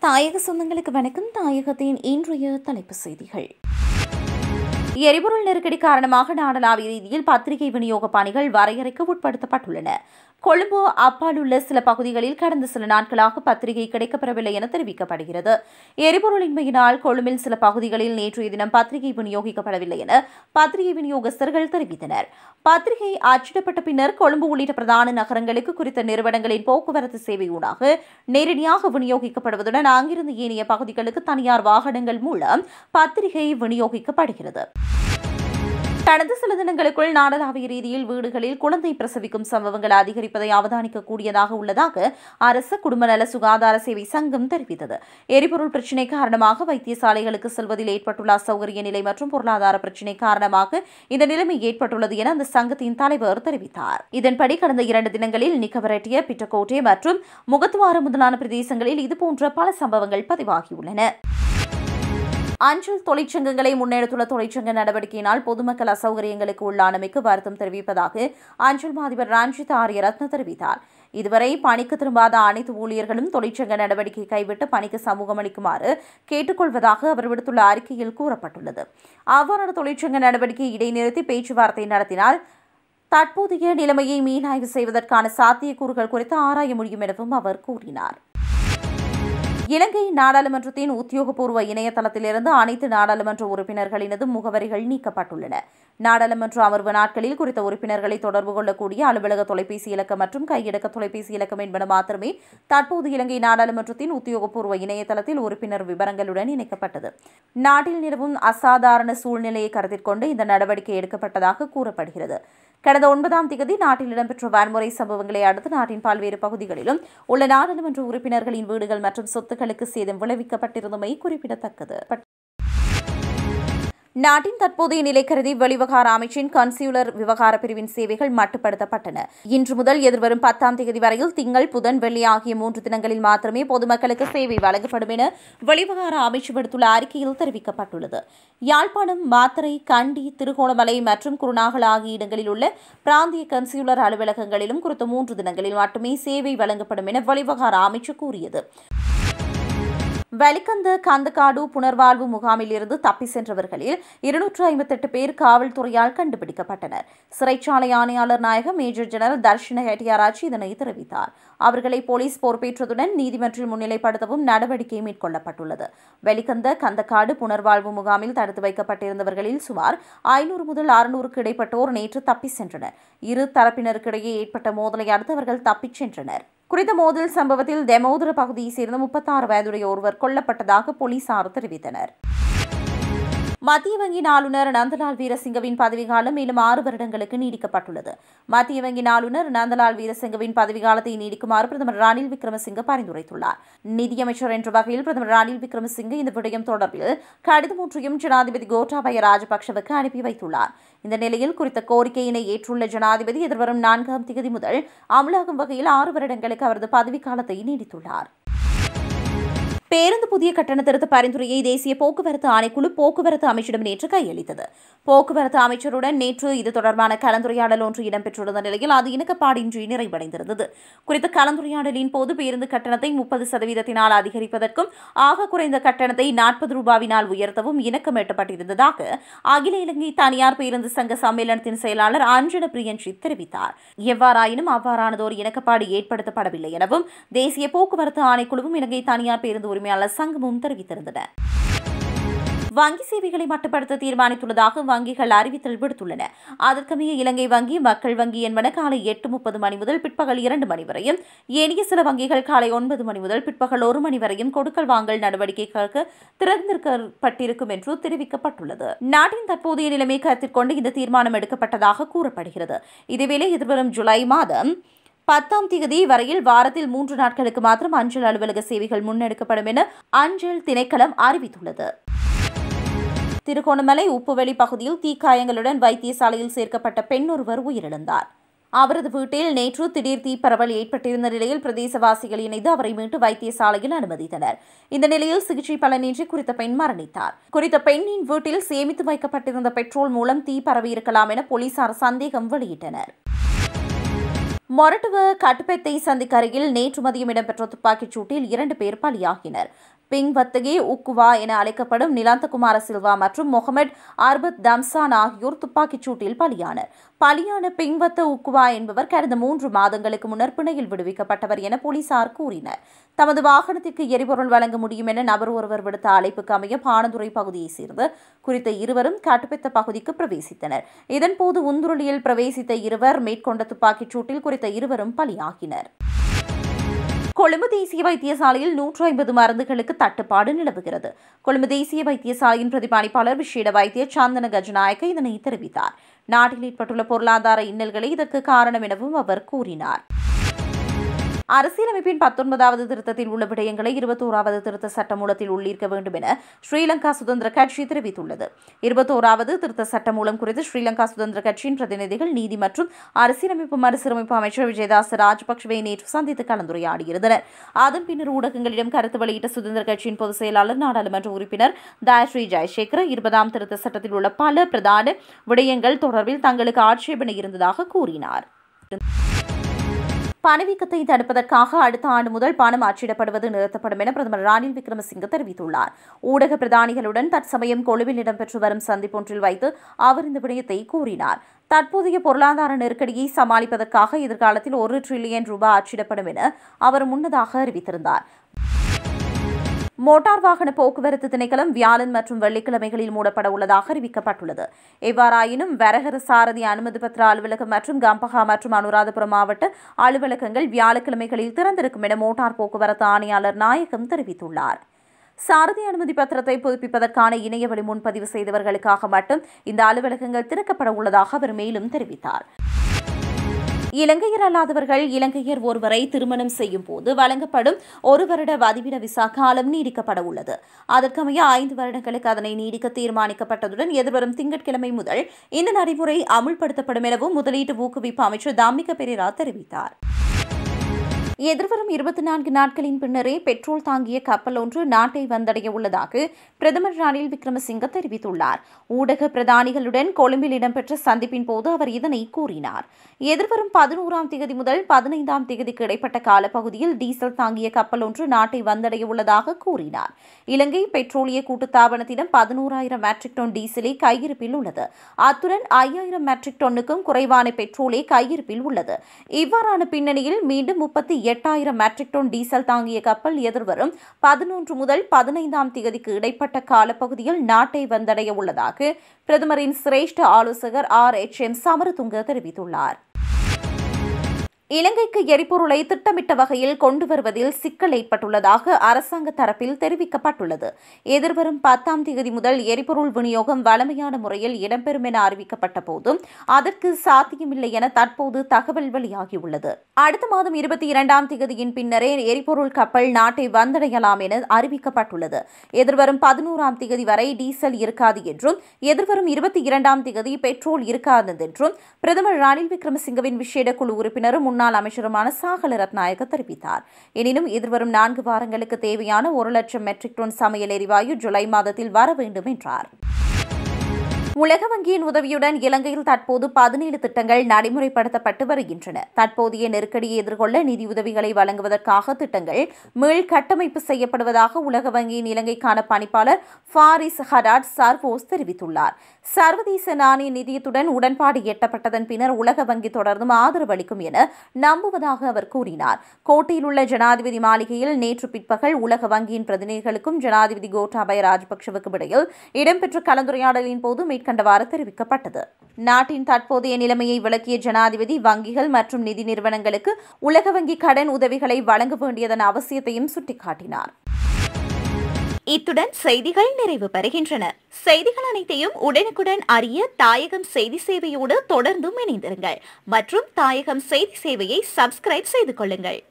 தாயக சொந்தங்களுக்கு வணக்கம் தாயகத்தின் இன்றைய தலைப்பு செய்திகள் எரிபொருள் நெருக்கடி காரணமாக நாடளாவிய ரீதியில் பத்திரிகை விநியோக பணிகள் வரையறைக்கு உட்படுத்தப்பட்டுள்ளன கொழும்பு அப்பால் உள்ள சில பகுதிகளில் கடந்த சில நாட்களாக பத்திரிகை கிடைக்கப்பெறவில்லை என தெரிவிக்கப்படுகிறது எரிபொருளின்மையினால் கொழும்பில் சில பகுதிகளில் நேற்றைய தினம் பத்திரிகை விநியோகிக்கப்படவில்லை என பத்திரிகை விநியோகஸ்தர்கள் தெரிவித்தனர் பத்திரிகை அச்சிடப்பட்ட பின்னர் கொழும்பு உள்ளிட்ட பிரதான நகரங்களுக்கு குறித்த நிறுவனங்களின் போக்குவரத்து சேவை ஊடாக நேரடியாக விநியோகிக்கப்படுவதுடன் அங்கிருந்து ஏனைய பகுதிகளுக்கு தனியார் வாகனங்கள் மூலம் பத்திரிகை விநியோகிக்கப்படுகிறது கடந்த சில தினங்களுக்குள் நாடளாவிய ரீதியில் வீடுகளில் குழந்தை பிரசவிக்கும் சம்பவங்கள் அதிகரிப்பதை அவதானிக்கக்கூடியதாக உள்ளதாக அரசு குடும்ப நல சுகாதார சேவை சங்கம் தெரிவித்தது எரிபொருள் பிரச்சினை காரணமாக வைத்தியசாலைகளுக்கு செல்வதில் ஏற்பட்டுள்ள அசௌகரிய நிலை மற்றும் பொருளாதார பிரச்சினை காரணமாக இந்த நிலைமை ஏற்பட்டுள்ளது என அந்த சங்கத்தின் தலைவர் தெரிவித்தார் இதன்படி கடந்த இரண்டு தினங்களில் நிக்கவரட்டிய பிட்டக்கோட்டை மற்றும் முகத்துவாரம் முதலான பிரதேசங்களில் இதுபோன்ற பல சம்பவங்கள் பதிவாகியுள்ளன அஞ்சல் தொழிற்சங்கங்களை முன்னெடுத்துள்ள தொழிற்சங்க நடவடிக்கையினால் பொதுமக்கள் அசௌகரியங்களுக்கு உள்ளானமைக்கு வருத்தம் தெரிவிப்பதாக அஞ்சல் மாதிபர் ரஞ்சித் ஆரியரத்ன தெரிவித்தார் இதுவரை பணிக்கு திரும்பாத அனைத்து ஊழியர்களும் தொழிற்சங்க நடவடிக்கை கைவிட்டு பணிக்கு சமூகம் அளிக்குமாறு கேட்டுக்கொள்வதாக அவர் விடுத்துள்ள அறிக்கையில் கூறப்பட்டுள்ளது அவ்வாறான தொழிற்சங்க நடவடிக்கையை இடைநிறுத்தி பேச்சுவார்த்தை நடத்தினால் தற்போதைய நிலைமையை மீளாய்வு செய்வதற்கான சாத்தியக்கூறுகள் குறித்து ஆராய முடியும் எனவும் அவர் கூறினார் இலங்கை நாடாளுமன்றத்தின் உத்தியோகபூர்வ இணையதளத்திலிருந்து அனைத்து நாடாளுமன்ற உறுப்பினர்களினது முகவரிகள் நீக்கப்பட்டுள்ளன நாடாளுமன்ற அமர்வு நாட்களில் குறித்த உறுப்பினர்களை தொடர்பு கொள்ளக்கூடிய அலுவலக தொலைபேசி இலக்கம் மற்றும் கையடக்க தொலைபேசி இலக்கம் என்பன மாத்திரமே தற்போது இலங்கை நாடாளுமன்றத்தின் உத்தியோகபூர்வ இணையதளத்தில் உறுப்பினர் விவரங்களுடன் இணைக்கப்பட்டது நாட்டில் நிலவும் அசாதாரண சூழ்நிலையை கருத்தில் கொண்டு இந்த நடவடிக்கை எடுக்கப்பட்டதாக கூறப்படுகிறது கடந்த ஒன்பதாம் தேதி நாட்டில் இடம்பெற்ற வன்முறை சம்பவங்களை அடுத்து நாட்டின் பல்வேறு பகுதிகளிலும் உள்ள நாடாளுமன்ற உறுப்பினர்களின் வீடுகள் மற்றும் சொத்துக்களுக்கு சேதம் விளைவிக்கப்பட்டிருந்தமை குறிப்பிடத்தக்கது நாட்டின் தற்போதைய நிலை கருதி வெளிவகார அமைச்சின் கன்சியூலர் விவகார பிரிவின் சேவைகள் மட்டுப்படுத்தப்பட்டன இன்று முதல் எதிர்வரும் பத்தாம் தேதி வரையில் திங்கள் புதன் வெள்ளி ஆகிய மூன்று தினங்களில் மாத்திரமே பொதுமக்களுக்கு சேவை வழங்கப்படும் என வெளிவகார அமைச்சு விடுத்துள்ள அறிக்கையில் தெரிவிக்கப்பட்டுள்ளது யாழ்ப்பாணம் மாத்தரை கண்டி திருகோணமலை மற்றும் குருநாகல் ஆகிய இடங்களில் உள்ள பிராந்திய கன்சியூலர் அலுவலகங்களிலும் குறித்த மூன்று தினங்களில் மட்டுமே சேவை வழங்கப்படும் என வெளிவகார அமைச்சு கூறியது வலிக்கந்த கந்தக்காடு புனர்வாழ்வு முகாமில் இருந்து தப்பி சென்றவர்களில் இருநூற்று ஐம்பத்தெட்டு பேர் காவல்துறையால் கண்டுபிடிக்கப்பட்டனர் சிறைச்சாலை ஆணையாளர் நாயகம் மேஜர் ஜெனரல் தர்ஷன ஹெட்டியாராஜ் இதனை தெரிவித்தார் அவர்களை போலீஸ் பொறுப்பேற்றதுடன் நீதிமன்றில் முன்னிலைப்படுத்தவும் நடவடிக்கை மேற்கொள்ளப்பட்டுள்ளது வெலிகந்த கந்தக்காடு புனர்வாழ்வு முகாமில் தடுத்து வைக்கப்பட்டிருந்தவர்களில் சுமார் ஐநூறு முதல் அறுநூறுக்கு இடைப்பட்டோர் நேற்று தப்பி சென்றனர் இரு தரப்பினருக்கிடையே ஏற்பட்ட மோதலை அடுத்து அவர்கள் தப்பிச் சென்றனர் குறித்த மோதல் சம்பவத்தில் தெமோதர பகுதியைச் சேர்ந்த முப்பத்தாறு வயதுடைய ஒருவர் கொல்லப்பட்டதாக போலீசார் தெரிவித்தனர் மத்திய வங்கியின் ஆளுநர் நந்தலால் வீரசிங்கவின் பதவிக்காலம் மேலும் ஆறு வருடங்களுக்கு நீடிக்கப்பட்டுள்ளது மத்திய வங்கியின் ஆளுநர் நந்தலால் வீரசிங்கவின் பதவிக்காலத்தை நீடிக்குமாறு பிரதமர் ரணில் விக்ரமசிங்க பரிந்துரைத்துள்ளார் நிதியமைச்சர் என்ற வகையில் பிரதமர் ரணில் விக்ரமசிங்க இந்த விடயம் தொடர்பில் கடிதம் ஒன்றையும் ஜனாதிபதி கோட்டாபய ராஜபக்சவுக்கு அனுப்பி வைத்துள்ளார் இந்த நிலையில் குறித்த கோரிக்கையினை ஏற்றுள்ள ஜனாதிபதி எதிர்வரும் நான்காம் தேதி முதல் அமலாகும் வகையில் ஆறு வருடங்களுக்கு அவரது பதவிக்காலத்தை நீடித்துள்ளார் பேருந்து புதிய கட்டண திருத்த பரிந்துரையை தேசிய போக்குவரத்து ஆணைக்குழு போக்குவரத்து அமைச்சிடம் நேற்று கையளித்தது போக்குவரத்து அமைச்சருடன் நேற்று இது தொடர்பான கலந்துரையாடல் ஒன்று இடம்பெற்றிருந்த நிலையில் அது இணக்கப்பாடின்றி நிறைவடைந்திருந்தது குறித்த கலந்துரையாடலின் போது பேருந்து கட்டணத்தை முப்பது சதவீதத்தினால் அதிகரிப்பதற்கும் ஆக குறைந்த கட்டணத்தை நாற்பது ரூபாவினால் உயர்த்தவும் இணக்கம் எட்டப்பட்டிருந்ததாக அகில இலங்கை தனியார் பேருந்து சங்க சம்மேளனத்தின் செயலாளர் அஞ்சன பிரியன்ஷித் தெரிவித்தார் எவ்வாறாயினும் அவ்வாறானதோர் இணக்கப்பாடு ஏற்படுத்தப்படவில்லை எனவும் தேசிய போக்குவரத்து ஆணைக்குழுவும் இலங்கை தனியார் பேருந்து உரிமையாளர் சங்கமும் தெரிவித்திருந்தன வங்கி சேவைகளை மட்டுப்படுத்த தீர்மானித்துள்ளதாக வங்கிகள் அறிவித்தல் விடுத்துள்ளன அதற்கமைய இலங்கை வங்கி மக்கள் வங்கி என்பன காலை எட்டு முப்பது மணி முதல் பிற்பகல் இரண்டு மணி வரையும் ஏனைய சில வங்கிகள் காலை ஒன்பது மணி முதல் பிற்பகல் ஒரு மணி வரையும் கொடுக்கல் வாங்கல் நடவடிக்கைகளுக்கு திறந்திருக்கப்பட்டிருக்கும் என்று தெரிவிக்கப்பட்டுள்ளது நாட்டின் தற்போதைய நிலைமை கருத்தில் கொண்டு இந்த தீர்மானம் எடுக்கப்பட்டதாக கூறப்படுகிறது இதேவேளை எதிர்வரும் ஜூலை மாதம் பத்தாம் தேதி வரையில் வாரத்தில் மூன்று நாட்களுக்கு மாத்திரம் அஞ்சல் அலுவலக சேவைகள் முன்னெடுக்கப்படும் என அஞ்சல் திணைக்களம் அறிவித்துள்ளது திருகோணமலை உப்புவெளி பகுதியில் தீக்காயங்களுடன் வைத்தியசாலையில் சேர்க்கப்பட்ட பெண் ஒருவர் உயிரிழந்தார் அவரது வீட்டில் நேற்று திடீர் தீப்பரவல் ஏற்பட்டிருந்த நிலையில் பிரதேசவாசிகள் இணைந்து அவரை மீட்டு வைத்தியசாலையில் அனுமதித்தனர் இந்த நிலையில் சிகிச்சை பலனின்றி குறித்த பெண் மரணித்தார் குறித்த பெண்ணின் வீட்டில் சேமித்து வைக்கப்பட்டிருந்த பெட்ரோல் மூலம் தீ பரவியிருக்கலாம் என போலீசார் சந்தேகம் வெளியிட்டனர் மொரட்டுவ கட்டுப்பெத்தை சந்திக்கு அருகில் நேற்று மதியம் இடம்பெற்ற துப்பாக்கிச் சூட்டில் இரண்டு பேர் பலியாகினர் பிங் வத்தகே உக்குவா என அழைக்கப்படும் நிலாந்தகுமார சில்வா மற்றும் முகமது அர்பத் தம்சான் ஆகியோர் துப்பாக்கிச் சூட்டில் பலியானர் பலியான பிங்வத்த உக்குவா என்பவர் கடந்த மூன்று மாதங்களுக்கு முன்னர் பிணையில் விடுவிக்கப்பட்டவர் என போலீசார் கூறினர் தமது வாகனத்திற்கு எரிபொருள் வழங்க முடியும் என நபர் ஒருவர் விடுத்த அழைப்புக்கு அமைய பானதுரை பகுதியைச் சேர்ந்த குறித்த இருவரும் கட்டுப்பெத்த பகுதிக்கு பிரவேசித்தனர் இதன்போது உந்துருளியில் பிரவேசித்த இருவர் மேற்கொண்ட துப்பாக்கிச் சூட்டில் குறித்த இருவரும் பலியாகினர் கொழும்பு தேசிய வைத்தியசாலையில் நூற்று ஐம்பது மருந்துகளுக்கு தட்டுப்பாடு நிலவுகிறது கொழும்பு தேசிய வைத்தியசாலையின் பிரதிபலிப்பாளர் விசேட வைத்தியர் சந்தன கஜநாயக்க இதனை தெரிவித்தார் நாட்டில் ஏற்பட்டுள்ள பொருளாதார இன்னல்களே இதற்கு காரணம் எனவும் அவர் கூறினார் அரசியலமைப்பின் பத்தொன்பதாவது திருத்தத்தில் உள்ள விடயங்களை இருபத்தோராவது திருத்த சட்டமூலத்தில் உள்ளிருக்க வேண்டும் என ஸ்ரீலங்கா சுதந்திர கட்சி தெரிவித்துள்ளது இருபத்தோராவது திருத்த சட்டமூலம் குறித்து ஸ்ரீலங்கா சுதந்திர கட்சியின் பிரதிநிதிகள் நீதி மற்றும் அரசியலமைப்பு மறுசீரமைப்பு அமைச்சர் விஜயதாச ராஜபக்சவை நேற்று சந்தித்து கலந்துரையாடியிருந்தனர் அதன் பின்னர் ஊடகங்களிடம் கருத்து வெளியிட்ட சுதந்திர கட்சியின் பொதுச் செயலாளர் நாடாளுமன்ற உறுப்பினர் தயஸ்ரீ ஜெயசேகர் இருபதாம் திருத்த சட்டத்தில் உள்ள பல பிரதான விடயங்கள் தொடர்பில் தங்களுக்கு ஆட்சேபனை இருந்ததாக கூறினார் பணவீக்கத்தை தடுப்பதற்காக அடுத்த ஆண்டு முதல் பணம் அச்சிடப்படுவது நிறுத்தப்படும் என பிரதமர் ரணில் விக்ரமசிங்க தெரிவித்துள்ளார் ஊடக பிரதானிகளுடன் தற்சமயம் கொழுவில் இடம்பெற்று வரும் சந்திப்பொன்றில் வைத்து அவர் இந்த விடயத்தை கூறினார் தற்போதைய பொருளாதார நெருக்கடியை சமாளிப்பதற்காக எதிர்காலத்தில் ஒரு டிரில்லியன் ரூபாய் அச்சிடப்படும் என அவர் முன்னதாக அறிவித்திருந்தார் மோட்டார் வாகன போக்குவரத்து திணைக்களம் வியாழன் மற்றும் வெள்ளிக்கிழமைகளில் மூடப்பட உள்ளதாக அறிவிக்கப்பட்டுள்ளது எவ்வாறாயினும் வரகர சாரதி அனுமதி பத்திர அலுவலகம் மற்றும் கம்பஹா மற்றும் அனுராதபுரம் மாவட்ட அலுவலகங்கள் வியாழக்கிழமைகளில் திறந்திருக்கும் என மோட்டார் போக்குவரத்து ஆணையாளர் நாயகம் தெரிவித்துள்ளார் சாரதி அனுமதி பத்திரத்தை புதுப்பிப்பதற்கான இணையவழி முன்பதிவு செய்தவர்களுக்காக மட்டும் இந்த அலுவலகங்கள் திறக்கப்பட உள்ளதாக அவர் மேலும் தெரிவித்தார் இலங்கையர் அல்லாதவர்கள் இலங்கையர் ஒருவரை திருமணம் செய்யும் போது வழங்கப்படும் ஒரு வருட வதிவிட விசா காலம் நீடிக்கப்பட உள்ளது அதற்கமைய ஐந்து வருடங்களுக்கு அதனை நீடிக்க தீர்மானிக்கப்பட்டதுடன் எதிர்வரும் திங்கட்கிழமை முதல் இந்த நடைமுறை அமுல்படுத்தப்படும் எனவும் முதலீட்டு ஊக்குவிப்பு அமைச்சர் தாமிக பெரேரா தெரிவித்தார் எதிர்வரும் இருபத்தி நான்கு நாட்களின் பின்னரே பெட்ரோல் தாங்கிய கப்பல் ஒன்று நாட்டை வந்தடைய உள்ளதாக பிரதமர் ரணில் விக்ரமசிங்க தெரிவித்துள்ளார் ஊடக பிரதானிகளுடன் கொழும்பில் இடம்பெற்ற சந்திப்பின் போது அவர் இதனை கூறினார் எதிர்வரும் பதினோராம் தேதி முதல் பதினைந்தாம் தேதிக்கு இடைப்பட்ட காலப்பகுதியில் டீசல் தாங்கிய கப்பல் ஒன்று நாட்டை வந்தடைய உள்ளதாக கூறினார் இலங்கை பெட்ரோலிய கூட்டுத்தாபனத்திடம் பதினோராயிரம் மெட்ரிக் டன் டீசலே கையிருப்பில் உள்ளது அத்துடன் ஐயாயிரம் மெட்ரிக் டன்னுக்கும் குறைவான பெட்ரோலே கையிருப்பில் உள்ளது இவ்வாறான பின்னணியில் மீண்டும் முப்பத்தி எட்டாயிரம் மெட்ரிக் டன் டீசல் தாங்கிய கப்பல் எதிர்வரும் பதினொன்று முதல் பதினைந்தாம் தேதிக்கு இடைப்பட்ட காலப்பகுதியில் நாட்டை வந்தடைய உள்ளதாக பிரதமரின் சிரேஷ்ட ஆலோசகர் ஆர் எச் எம் சமரதுங்க தெரிவித்துள்ளார் இலங்கைக்கு எரிபொருளை திட்டமிட்ட வகையில் கொண்டு வருவதில் சிக்கல் ஏற்பட்டுள்ளதாக அரசாங்க தரப்பில் தெரிவிக்கப்பட்டுள்ளது எதிர்வரும் பத்தாம் தேதி முதல் எரிபொருள் விநியோகம் வழமையான முறையில் இடம்பெறும் என அறிவிக்கப்பட்ட போதும் அதற்கு சாத்தியமில்லை என தற்போது தகவல் வெளியாகியுள்ளது அடுத்த மாதம் இருபத்தி இரண்டாம் தேதியின் பின்னரே எரிபொருள் கப்பல் நாட்டை வந்தடையலாம் என அறிவிக்கப்பட்டுள்ளது எதிர்வரும் பதினோராம் தேதி வரை டீசல் இருக்காது என்றும் எதிர்வரும் இருபத்தி இரண்டாம் தேதி பெட்ரோல் இருக்காது என்றும் பிரதமர் ரணில் விக்ரமசிங்கவின் விசேட குழு உறுப்பினரும் முன்னாள் அமைச்சருமான சாகல ரத்நாயக்க தெரிவித்தார் எனினும் எதிர்வரும் நான்கு வாரங்களுக்கு தேவையான ஒரு லட்சம் மெட்ரிக் டன் சமையல் எரிவாயு ஜூலை மாதத்தில் வர வேண்டும் என்றார் உலக வங்கியின் உதவியுடன் இலங்கையில் தற்போது பதினேழு திட்டங்கள் நடைமுறைப்படுத்தப்பட்டு வருகின்றன தற்போதைய நெருக்கடியை எதிர்கொள்ள நிதியுதவிகளை வழங்குவதற்காக திட்டங்கள் மீள் கட்டமைப்பு செய்யப்படுவதாக உலக வங்கியின் இலங்கைக்கான பணிப்பாளர் ஃபாரிஸ் ஹடாட் சர்வோஸ் தெரிவித்துள்ளார் சர்வதேச நாணய நிதியத்துடன் உடன்பாடு எட்டப்பட்டதன் பின்னர் உலக வங்கி தொடர்ந்தும் ஆதரவு அளிக்கும் என நம்புவதாக அவர் கூறினார் கோட்டையில் உள்ள ஜனாதிபதி மாளிகையில் நேற்று பிற்பகல் உலக வங்கியின் பிரதிநிதிகளுக்கும் ஜனாதிபதி கோட்டாபய ராஜபக்சவுக்கும் இடையில் இடம்பெற்ற கலந்துரையாடலின் போது மேற்கண்டவாறு தெரிவிக்கப்பட்டது நாட்டின் தற்போதைய நிலைமையை விளக்கிய ஜனாதிபதி வங்கிகள் மற்றும் நிதி நிறுவனங்களுக்கு உலக வங்கி கடன் உதவிகளை வழங்க வேண்டியதன் அவசியத்தையும் சுட்டிக்காட்டினார் இத்துடன் செய்திகள் நிறைவு பெறுகின்றன செய்திகள் அனைத்தையும் உடனுக்குடன் அறிய தாயகம் செய்தி சேவையோடு தொடர்ந்தும் இணைந்திருங்கள் மற்றும் தாயகம் செய்தி சேவையை சப்ஸ்கிரைப் செய்து கொள்ளுங்கள்